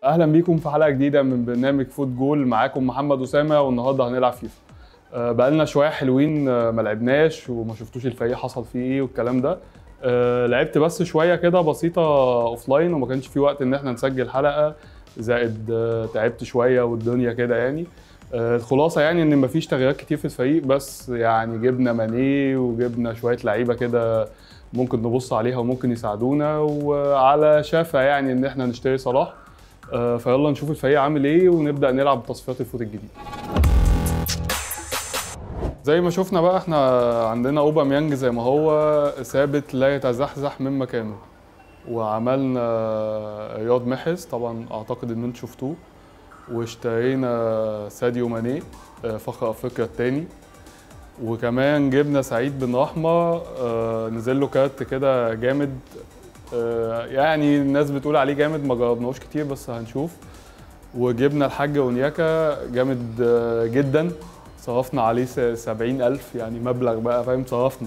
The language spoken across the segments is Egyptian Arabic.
اهلا بيكم في حلقه جديده من برنامج فوت جول معاكم محمد اسامه والنهارده هنلعب فيفا آه، بقالنا شويه حلوين آه، ما لعبناش وما شفتوش الفريق حصل فيه ايه والكلام ده آه، لعبت بس شويه كده بسيطه اوف لاين وما كانش في وقت ان احنا نسجل حلقه زائد آه، تعبت شويه والدنيا كده يعني آه، الخلاصه يعني ان مفيش تغييرات كتير في الفريق بس يعني جبنا ماني وجبنا شويه لعيبه كده ممكن نبص عليها وممكن يساعدونا وعلى شافة يعني ان احنا نشتري صلاح آه، فيلا نشوف الفريق عامل ايه ونبدا نلعب تصفيات الفوت الجديد زي ما شفنا بقى احنا عندنا اوبا ميانج زي ما هو ثابت لا يتزحزح من مكانه وعملنا رياض محرز طبعا اعتقد ان انتوا شفتوه واشترينا ساديو ماني آه، فخر افريقيا الثاني وكمان جبنا سعيد بن رحمه آه، نزل له كارت كده جامد آه، يعني الناس بتقول عليه جامد ما جربناهوش كتير بس هنشوف وجبنا الحاج اونياكا جامد آه، جدا صرفنا عليه س- 70000 يعني مبلغ بقى فاهم صرفنا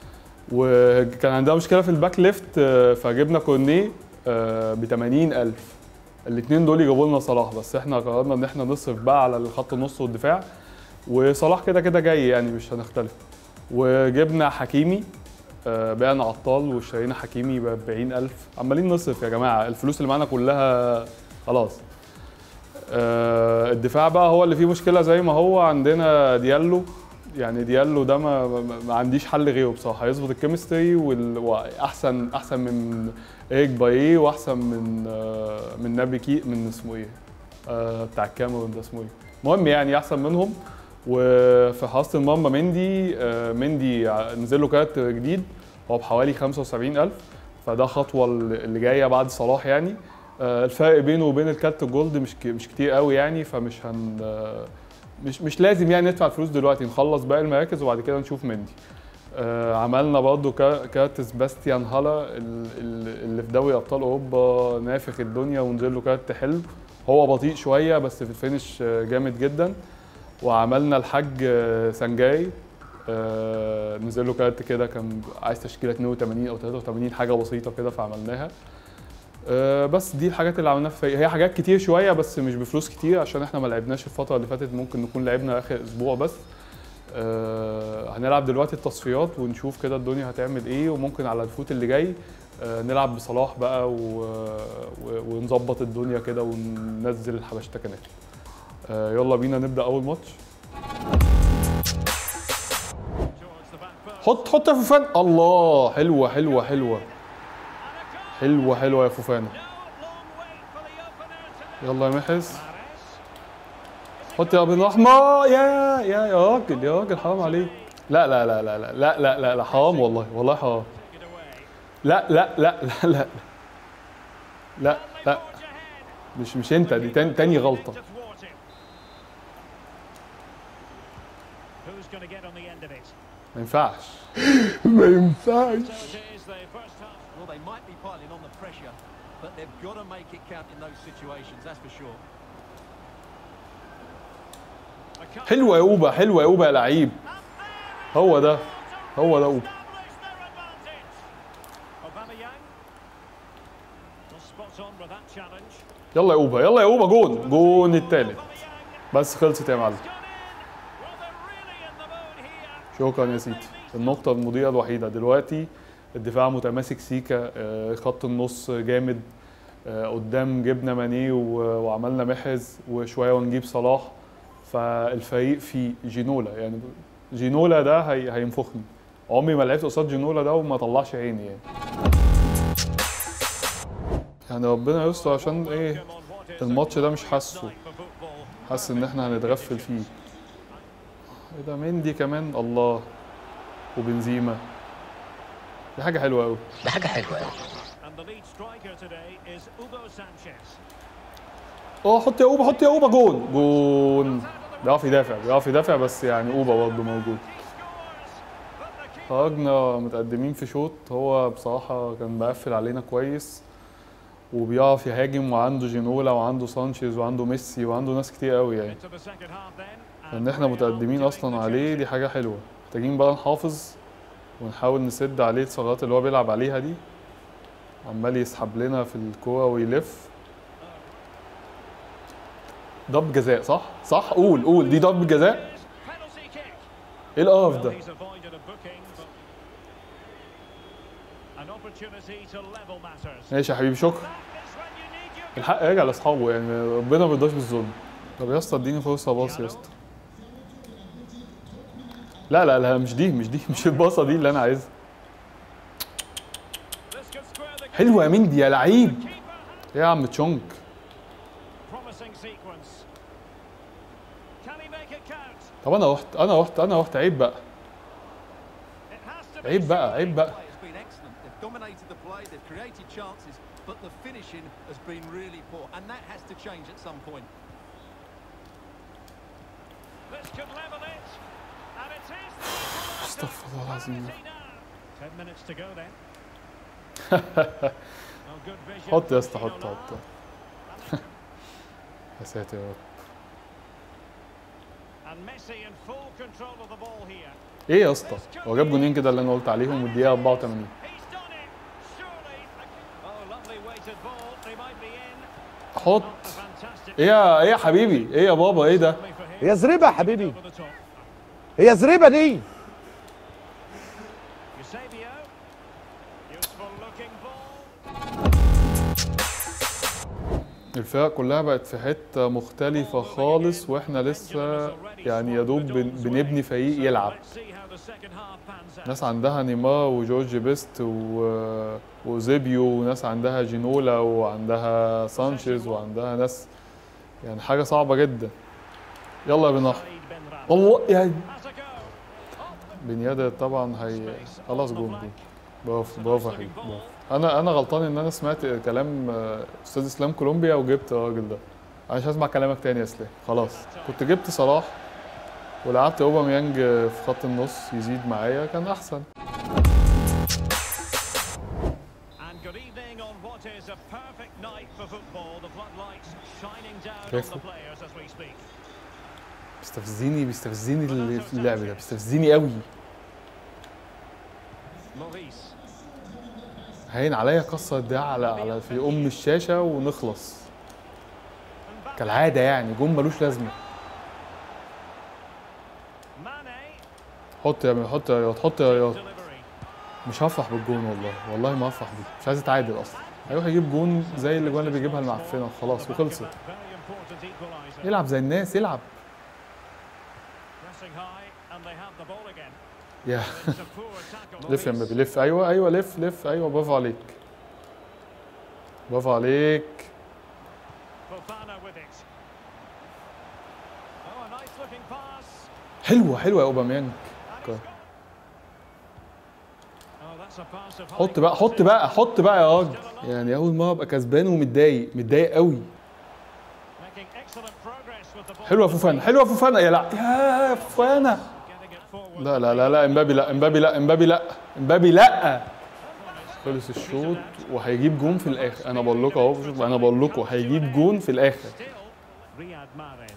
وكان عندنا مشكله في الباك ليفت آه، فجبنا كورنيه ب 80000 الاثنين دول يجيبوا لنا صلاح بس احنا قررنا ان احنا نصرف بقى على الخط النص والدفاع وصلاح كده كده جاي يعني مش هنختلف وجبنا حكيمي آه، بعنا عطال واشترينا حكيمي ب 40000 عمالين نصرف يا جماعه الفلوس اللي معانا كلها خلاص آه، الدفاع بقى هو اللي فيه مشكله زي ما هو عندنا ديالو يعني ديالو ده ما, ما- ما عنديش حل غيره بصراحه هيظبط الكيمستري وال- واحسن احسن من ايك بايه واحسن من آه، من نبي كي من اسمه ايه آه، بتاع الكاميرون ده اسمه ايه المهم يعني احسن منهم وفي حراسه المرمى مندي آه، مندي ع- نزل له كارت جديد هو بحوالي 75000 فده خطوه اللي جايه بعد صلاح يعني آه، الفرق بينه وبين الكارت الجولد مش ك- مش كتير قوي يعني فمش هن آه، مش مش لازم يعني ندفع الفلوس دلوقتي نخلص باقي المراكز وبعد كده نشوف مندي آه، عملنا برضو كا- كارت سباستيان هالا ال- ال- اللي في دوري ابطال اوروبا نافخ الدنيا ونزل له كارت حلو هو بطيء شويه بس في الفينش آه، جامد جدا وعملنا الحاج آه، سانجاي آه، نزل له كارت كده كان عايز تشكيله 82 او 83 حاجه بسيطه كده فعملناها آه، بس دي الحاجات اللي عملناها في الفريق. هي حاجات كتير شويه بس مش بفلوس كتير عشان احنا ما لعبناش الفتره اللي فاتت ممكن نكون لعبنا اخر اسبوع بس آه، هنلعب دلوقتي التصفيات ونشوف كده الدنيا هتعمل ايه وممكن على الفوت اللي جاي آه، نلعب بصلاح بقى و... و... ونظبط الدنيا كده وننزل الحبشتكنات آه، يلا بينا نبدا اول ماتش حط حط يا فوفان الله حلوه حلوه حلوه حلوه حلوه يا فوفانا يلا يا محرز حط يا بن رحمه يا يا يا راجل يا راجل حرام عليك لا لا لا لا لا لا لا لا, لا حرام والله والله حرام لا لا لا لا لا لا لا مش مش انت دي تاني, تاني غلطه Who's going to get on the end of it? ما ينفعش ما ينفعش So it is the first half. Well, they might be piling on the pressure, but they've got to make it count in those situations, that's for sure. A couple حلوه يا اوبا حلوه يا اوبا يا لعيب هو ده هو ده اوبا establish their advantage. Aubameyang was spot on with that challenge. يلا يا اوبا يلا يا اوبا جون جون التالت Aubameyang بس خلصت يا معلم gone in. Well, they're really in the mood here. شكرا يا سيدي النقطة المضيئة الوحيدة دلوقتي الدفاع متماسك سيكا آه، خط النص جامد آه، قدام جبنا ماني و- وعملنا محرز وشوية ونجيب صلاح فالفريق فيه جينولا يعني جينولا ده هي هينفخني عمري ما لعبت قصاد جينولا ده وما طلعش عيني يعني يعني ربنا يستر عشان ايه Come on, what is الماتش a ده مش glorious حاسه night for football. حاسس ان احنا هنتغفل فيه ايه ده مندي كمان الله وبنزيما دي حاجة حلوة قوي ده حاجة حلوة أوي And the lead striker today is Hugo Sanchez. اه حط يا اوبا حط يا اوبا جون جون بيعرف يدافع بيعرف يدافع بس يعني اوبا برضه موجود خرجنا متقدمين في شوط هو بصراحة كان مقفل علينا كويس وبيعرف يهاجم وعنده جينولا وعنده سانشيز وعنده ميسي وعنده ناس كتير قوي يعني Into the second half then. ان احنا متقدمين اصلا عليه دي حاجة حلوة محتاجين بقى نحافظ ونحاول نسد عليه الثغرات اللي هو بيلعب عليها دي عمال يسحب لنا في الكورة ويلف ضرب جزاء صح صح قول قول دي ضرب جزاء Penalty kick. ايه القرف Well, ده he's avoided a booking, but an opportunity to level matters. ماشي يا حبيبي شكرا That is when you need your الحق يرجع لاصحابه يعني ربنا ما بيرضاش بالظلم طب يا اسطى اديني فرصه باص يا اسطى لا لا لا مش دي مش دي مش الباصه دي اللي انا عايزها This could square the حلوه يا مندي يا لعيب keeper. ايه يا عم تشونك Promising sequence. Can he make it count? طب انا رحت انا رحت انا رحت عيب بقى It has to be. عيب بقى عيب بقى play has been excellent. They've dominated the play, they've created chances, but the finishing has been really poor, and that has to change at some point. This could level it. And it is the equaliser. استغفر الله العظيم Where is he now? Ten minutes to go then. Oh, good vision حط يا from اسطى حط Ginola. حط يا ساتر يا رب And Messi in full control of the ball here. ايه يا اسطى هو جاب جونين كده اللي انا قلت عليهم والدقيقه 84 He's done it. Surely. Oh, lovely weighted ball. They might be in. حط A fantastic. ايه يا ايه يا حبيبي ايه يا بابا ايه ده play for him. هي زريبه يا حبيبي Over the top. هي زريبه دي Eusebio. Useful looking ball. الفرق كلها بقت في حته مختلفه خالص واحنا لسه يعني يا دوب بن- بنبني فريق يلعب Let's see how the second half pans out. ناس عندها نيمار وجورج بيست و... وزيبيو وناس عندها جينولا وعندها سانشيز وعندها ناس يعني حاجه صعبه جدا يلا يا بن أحمد. Said Ben Rama. الله يعني Has a go. بن يادر طبعا هي خلاص جون جون برافو برافو يا حبيبي برافو انا انا غلطان ان انا سمعت كلام آه، استاذ اسلام كولومبيا وجبت الراجل ده انا مش هسمع كلامك تاني يا اسلام خلاص كنت جبت صلاح ولعبت اوباميانج في خط النص يزيد معايا كان احسن And good evening on what is a perfect night for football. The floodlights shining down on Careful. the players as we speak. بيستفزني بيستفزني اللي في اللعب ده بيستفزني قوي Maurice. هين عليا كسر ده على على في ام الشاشه ونخلص Mbappe. كالعاده يعني جون ملوش لازمه Mane. حط يا حط يا رياض حط يا رياض Delivery. مش هفرح بالجون والله والله ما هفرح بيه مش عايز اتعادل اصلا هيروح يجيب جون زي اللي اللي بيجيبها المعفنه خلاص وخلصت Very important equaliser. يلعب زي الناس يلعب Pressing high and they have the ball again. يا It's a poor tackle. لف يا مبابي لف ايوه ايوه لف لف ايوه برافو عليك برافو عليك Fofana with it. Oh, a nice looking pass. حلوه حلوه يا اوباميانج And he's Okay. got- Oh, that's a pass of حط high بقى حط quality. بقى حط بقى يا راجل يعني اول مره ابقى كسبان ومتضايق متضايق قوي Making excellent progress with the ball. حلوه فوفانا حلوه فوفانا يا لا يا فوفانا Getting it forward. لا لا لا لا امبابي لا امبابي لا امبابي لا امبابي لا خلص الشوط وهيجيب جون في الاخر انا بقول لكم اهو شوف انا بقول لكم هيجيب جون في الاخر Still, Riyad Mahrez.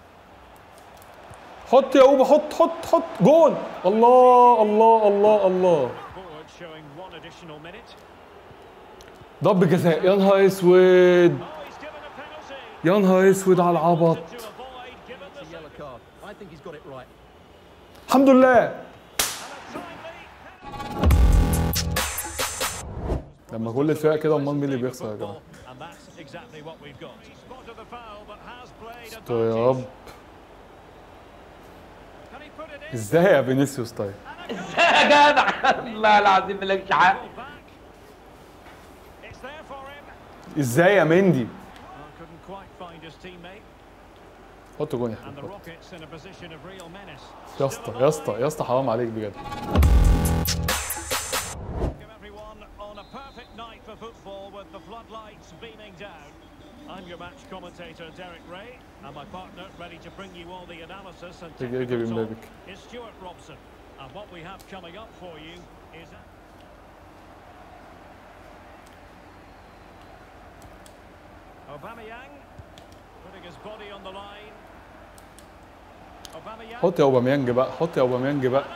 حط يا اوبا حط حط حط جون الله الله الله الله Forward showing one additional minute. ضرب جزاء يا نهار اسود Oh, he's given a penalty. يا نهار اسود على العبط To avoid given the It's a yellow card. I think he's got it right. الحمد لله and a timely لما كل الفرق كده امال مين اللي بيخسر يا جماعه And that's exactly what we've got. He spotted the foul, but has played استر يا رب advantage. Can he put it in? ازاي يا فينيسيوس طيب يا جدع الله العظيم مالكش حق Back. It's there for him. ازاي يا مندي Oh, couldn't quite find his teammate. حط جون يا And the حبيبي Rockets in a position of real menace. يا اسطى يا اسطى يا اسطى حرام عليك بجد Welcome everyone on a perfect night for football with the floodlights beaming down. I'm your match commentator Derek Ray, and my partner ready to bring you all the analysis and Give- give technical him talk Mavic. is Stuart Robson. And what we have coming up for you is. Aubameyang putting his body on the line. Aubameyang. حط يا اوباميانج بقى حط يا اوباميانج بقى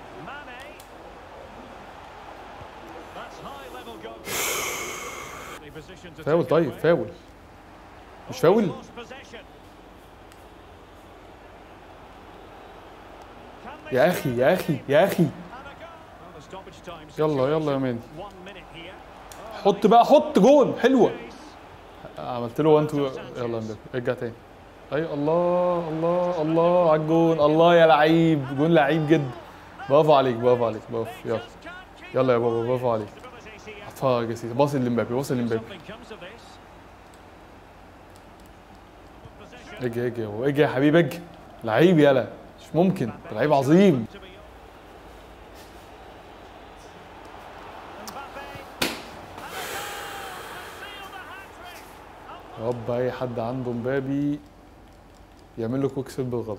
Mane. That's high level goal. position to فاول take it طيب away. فاول مش Oh, فاول he's lost possession. Can they يا save اخي the يا اخي game? يا اخي And a goal. Well, the stoppage time يلا يلا يا situation. مان One minute here. Oh, حط بقى حط جون حلوه Chase. عملت له 1 2 يلا يا مبابي ارجع تاني اي الله الله الله على الجون الله يا لعيب جون لعيب جدا برافو عليك برافو عليك برافو يلا Just can't keep يلا يا بابا برافو عليك stability here. اتفرج يا سيدي باص لمبابي باص لمبابي Something comes of this. Possession. اجي اجي هو اجي يا حبيبي اجي لعيب يلا مش ممكن ده لعيب عظيم To be on. Mbappe. And a goal to seal the hat-trick. يا رب اي حد عنده مبابي يعمل له كوك سيل بالغلط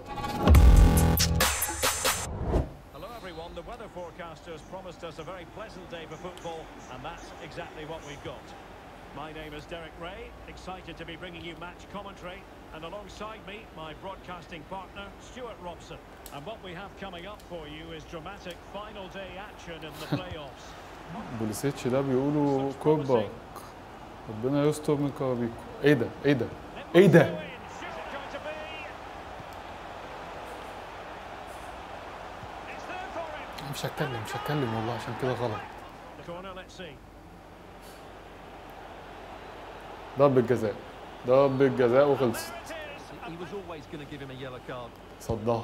Hello everyone, the weather forecasters promised us a very pleasant day for football and that's exactly what we've got. My name is Derek Ray, excited to be bringing you match commentary and alongside me, my broadcasting partner, Stuart Robson. And what we have coming up for you is dramatic final day action in the playoffs. بوليسيتش ده بيقولوا كوبا ربنا يستر من كرابيكو ايه ده ايه ده ايه ده Win. Shoot it going to be. It's there for him. مش هتكلم مش هتكلم والله عشان كده غلط The corner, let's see. ضربة جزاء ضربة جزاء وخلصت There it is. He was always going to give him a yellow card. صدها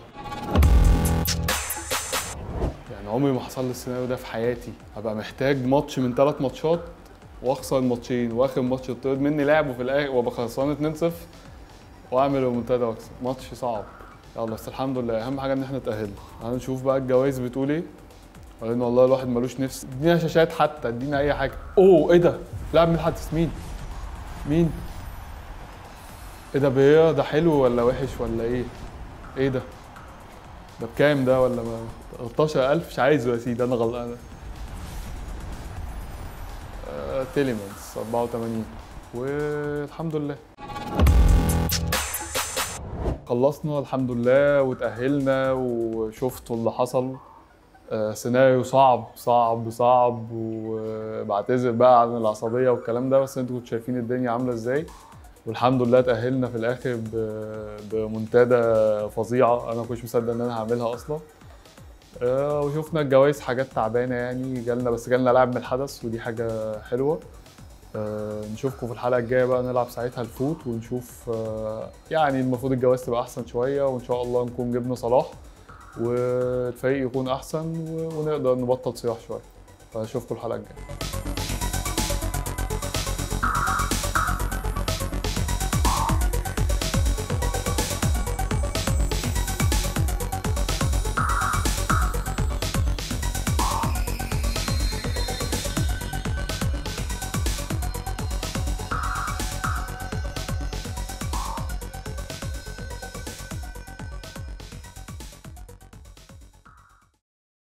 يعني عمري ما حصل لي السيناريو ده في حياتي هبقى محتاج ماتش من ثلاث ماتشات واخسر ماتشين واخر ماتش يطرد مني لاعب وفي الاخر وابقى خسران 2-0 واعمل ريمونتادا واكسب ماتش صعب يلا بس الحمد لله اهم حاجه ان احنا اتاهلنا هنشوف بقى الجوائز بتقول ايه قالوا والله الواحد ملوش نفس ادينا شاشات حتى ادينا اي حاجه اوه ايه ده لاعب من الحدث مين مين ايه ده بيه ده حلو ولا وحش ولا ايه ايه ده ده بكام ده ولا ما 13000 مش عايزه يا سيدي انا غلطان آه تيليمانس 84 والحمد لله خلصنا الحمد لله وتأهلنا وشفتوا اللي حصل آه سيناريو صعب صعب صعب وبعتذر بقى عن العصبية والكلام ده بس انتوا كنتوا شايفين الدنيا عاملة ازاي والحمد لله تأهلنا في الآخر ب- بمنتدى فظيعة أنا ما كنتش مصدق إن أنا هعملها أصلا آه، وشفنا الجوائز حاجات تعبانة يعني جالنا بس جالنا لاعب من الحدث ودي حاجة حلوة آه، نشوفكم في الحلقة الجاية بقى نلعب ساعتها الفوت ونشوف آه، يعني المفروض الجوائز تبقى أحسن شوية وإن شاء الله نكون جبنا صلاح والفريق يكون أحسن و- ونقدر نبطل صياح شوية فأشوفكم الحلقة الجاية